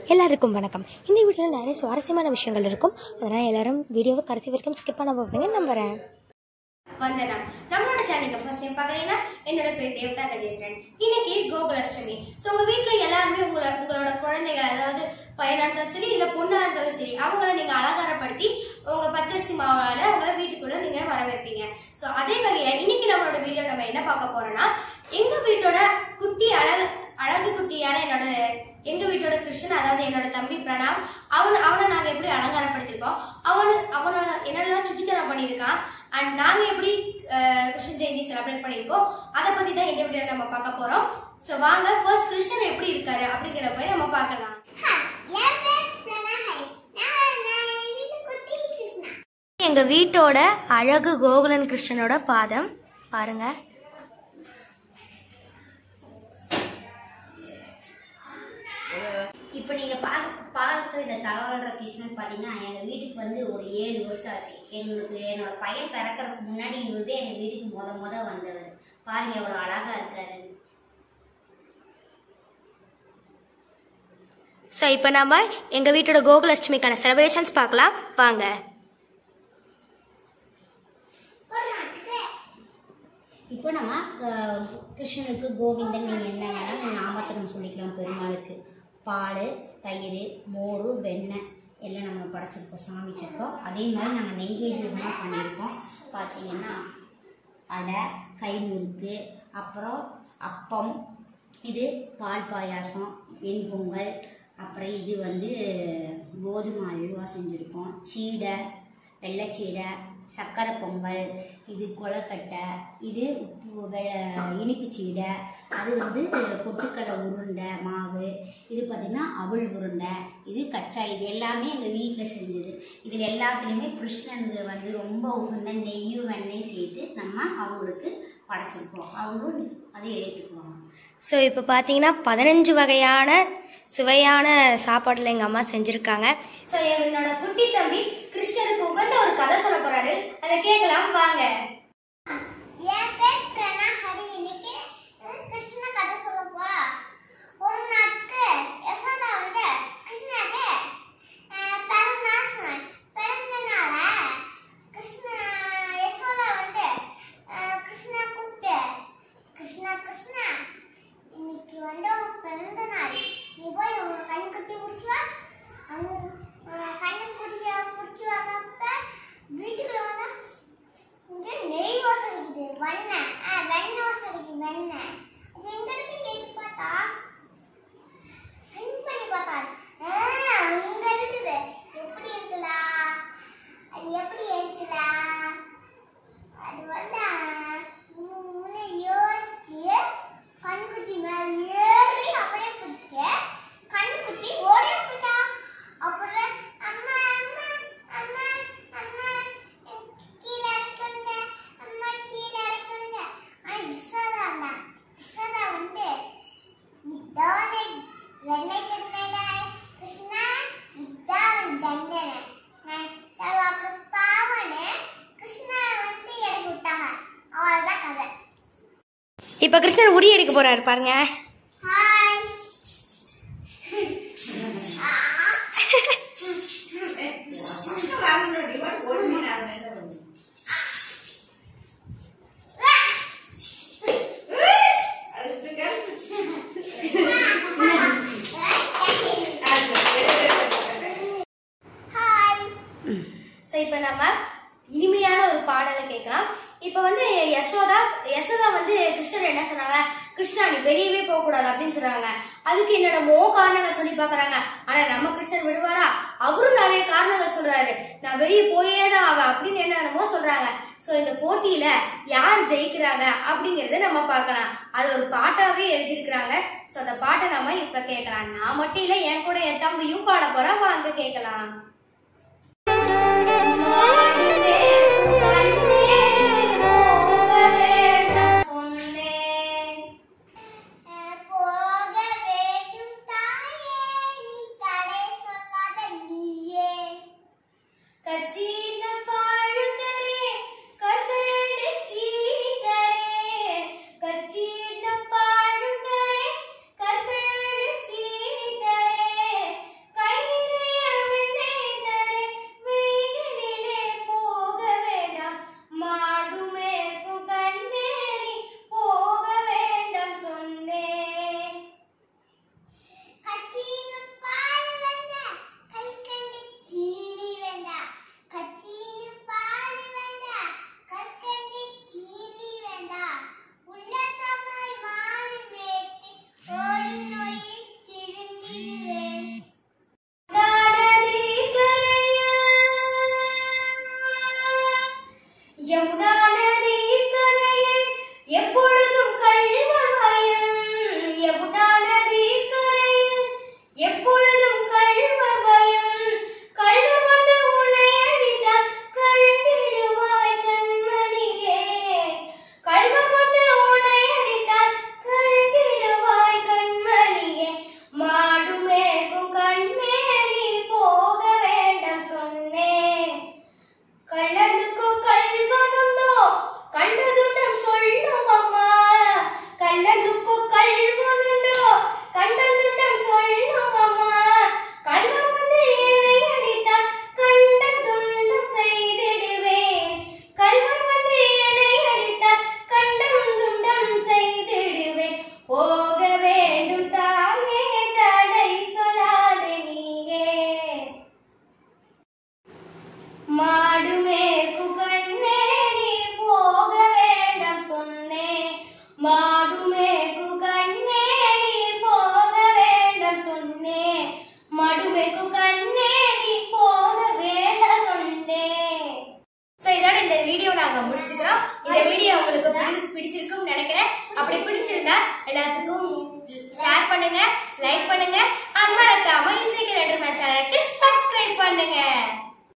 எல்லாருக்கும் வணக்கம் இந்த வீடியோவில் நிறைய சுவாரஸ்யமான விஷயங்கள் இருக்கும் அதனால் எல்லாரும் வீடியோவை கடைசி வரைக்கும் ஸ்கிப் பண்ண பார்ப்பீங்க நம்புறேன் வந்தனா நம்மளோட சேனலுக்கு ஃபர்ஸ்ட் டைம் பார்க்குறீங்கன்னா என்னோட பேர் தேவதா கஜேந்திரன் இன்னைக்கு கோகுலாஷ்டமி ஸோ உங்க வீட்டில் எல்லாருமே உங்களை உங்களோட குழந்தைகள் அதாவது பையனா இருந்தாலும் சரி இல்லை பொண்ணா இருந்தாலும் சரி அவங்கள நீங்க அலங்காரப்படுத்தி உங்க பச்சரிசி மாவால அவங்கள வீட்டுக்குள்ள நீங்க வர வைப்பீங்க ஸோ அதே வகையில இன்னைக்கு நம்மளோட வீடியோ நம்ம என்ன பார்க்க போறோம்னா எங்க வீட்டோட குட்டி அழகு அழகு குட்டியான என்னோட எங்க வீட்டோட கிருஷ்ணன் அதாவது என்னோட தம்பி பிரணாம் அவன் அவனை நாங்க எப்படி அலங்காரப்படுத்திருக்கோம் அவனு அவனை என்னெல்லாம் சுட்டித்தனம் பண்ணியிருக்கான் அண்ட் நாங்க எப்படி அஹ், கிருஷ்ண ஜெயந்தி செலிப்ரேட் பண்ணியிருக்கோம் அதை பத்தி தான் இந்த வீடியோ நம்ம பார்க்க போறோம் ஸோ வாங்க ஃபர்ஸ்ட் கிருஷ்ணன் எப்படி இருக்காரு அப்படிங்கிறத போய் நம்ம பார்க்கலாம் எங்க வீட்டோட அழகு கோகுலன் கிருஷ்ணனோட பாதம் பாருங்க இப்போ நீங்க பார்க்க பார்த்த இந்த தகவல்ற கிருஷ்ணன் பார்த்தீங்கன்னா எங்க வீட்டுக்கு வந்து ஒரு ஏழு வருஷம் ஆச்சு எங்களுக்கு என்னோட பையன் பிறக்கறதுக்கு முன்னாடி இவர் தான் எங்க வீட்டுக்கு முத முத வந்தவர் பாருங்க எவ்வளவு அழகா இருக்காரு ஸோ இப்போ நம்ம எங்க வீட்டோட கோகுலாஷ்டமிக்கான செலிப்ரேஷன்ஸ் பார்க்கலாம் வாங்க இப்போ நம்ம அஹ், கிருஷ்ணனுக்கு கோவிந்தன் நீங்க என்ன வேணாலும் நாமத்தை நம்ம சொல்லிக்கலாம் பெருமாளுக்கு பால் தயிர் மோர் வெண்ணெய் எல்லாம் நம்ம படைச்சிருக்கோம் சாமிக்கு இருக்கோம் அதே மாதிரி நாங்கள் நெய்வேத்தியமாக பண்ணியிருக்கோம் பார்த்தீங்கன்னா அடை கைமுறுக்கு அப்புறம் அப்பம் இது பால் பாயாசம் வெண்பொங்கல் அப்புறம் இது வந்து கோதுமை அல்வா செஞ்சுருக்கோம் சீடை வெள்ளைச்சீடை சக்கரை பொங்கல் இது கொலக்கட்டை இது உப்பு வெ- இனிப்பு சீடை அது வந்து பொட்டுக்கடலை உருண்டை மாவு இது பார்த்திங்கன்னா அவல் உருண்டை இது கச்சா இது எல்லாமே எங்கள் வீட்டில் செஞ்சது இதில் எல்லாத்துலேயுமே கிருஷ்ணனுக்கு வந்து ரொம்ப உகந்த நெய்யும் வெண்ணெய் சேர்த்து நம்ம அவங்களுக்கு படைச்சிருக்கோம் அவங்களும் அதை ஏற்றுக்குவாங்க ஸோ இப்போ பார்த்தீங்கன்னா பதினஞ்சு வகையான சுவையான சாப்பாடுல எங்கள் அம்மா செஞ்சுருக்காங்க ஸோ என்னோட குட்டி தம்பி கிருஷ்ணனுக்கு உகந்த ஒரு கதை சொல்ல போறாரு அதை கேட்கலாம் வாங்க என் பேர் பிரணா ஹரி இன்னைக்கு கிருஷ்ண கதை சொல்ல போறா ஒரு நாளுக்கு யசோதா வந்து கிருஷ்ணாக்கு அஹ், பிறந்த நாள் சொன்னாங்க. பிறந்தனால கிருஷ்ண யசோதா வந்து அஹ், கிருஷ்ணா கூப்பிட்டு கிருஷ்ணா கிருஷ்ணா இன்னைக்கு வந்து உன் பிறந்த நாள் நீ போய் உங்க கண் குட்டி முடிச்சு வா அவங்க கண்ணு குடிச்சு பிடிச்சி வரப்ப வீட்டுக்குள்ள வந்தா இங்க நெய் வாசம் இருக்குது வெண்ணெய் ஆ வெண்ணெய் வாசம் இருக்குது வெண்ணெய் அது எங்க இருக்கு கேட்டு பார்த்தா ஹிங் பண்ணி பார்த்தா ஆ அங்க இருக்குது எப்படி இருக்கலாம் அது எப்படி இருக்கலாம் அது வந்து உள்ள யோசிச்சு கண்ணுக்குட்டி மேல ஏறி அப்படியே பிடிச்சிட்டு கண்ணுக்குட்டி ஓடி போயிட்டா அப்புறம் அம்மா அம்மா அம்மா அம்மா எனக்கு கீழே இறக்குங்க அம்மா கீழே இறக்குங்க ஆனா இசாதா இசாதா வந்து இதான் வெண்ணெய் தண்டனை கிருஷ்ணா இதான் தண்டனை நான் சரி அப்புறம் பாவனு கிருஷ்ணா வந்து இறக்கி விட்டாங்க அவ்வளோதான் கதை இப்போ கிருஷ்ணன் உரி எடுக்க போறாரு பாருங்க ஹாய் ஹாய் ஸோ இப்போ நம்ம இனிமையான ஒரு பாடலை கேட்கலாம் இப்போ வந்து யசோதா யசோதா வந்து கிருஷ்ணர் என்ன சொன்னாங்க கிருஷ்ணா நீ வெளியவே போக கூடாது அப்படின்னு சொல்றாங்க அதுக்கு என்னோட மோ காரணங்கள் சொல்லி பார்க்கறாங்க ஆனா நம்ம கிருஷ்ணர் விடுவாரா அவரும் நிறைய காரணங்கள் சொல்றாரு நான் வெளியே போயே தான் ஆவேன் அப்படின்னு என்னென்னமோ சொல்றாங்க ஸோ இந்த போட்டியில யார் ஜெயிக்கிறாங்க அப்படிங்கறத நம்ம பார்க்கலாம் அது ஒரு பாட்டாவே எழுதியிருக்கிறாங்க ஸோ அந்த பாட்டை நம்ம இப்ப கேட்கலாம் நான் மட்டும் இல்ல என் கூட என் தம்பியும் பாட போறேன் வாங்க கேட்கலாம் போக வேண்டும் தாயே நீ தடை சொல்லாத நீயே கச்சீன பாழுந்தரே கற்கண்டு சீனி தரே இந்த வீடியோ உங்களுக்கு பிடி- பிடிச்சிருக்கும்னு நினைக்கிறேன் அப்படி பிடிச்சிருந்தா எல்லாத்துக்கும் ஷேர் பண்ணுங்க லைக் பண்ணுங்க அண்ட் மறக்காம இசைக்கு ரெண்டு சேனலுக்கு சப்ஸ்கிரைப் பண்ணுங்க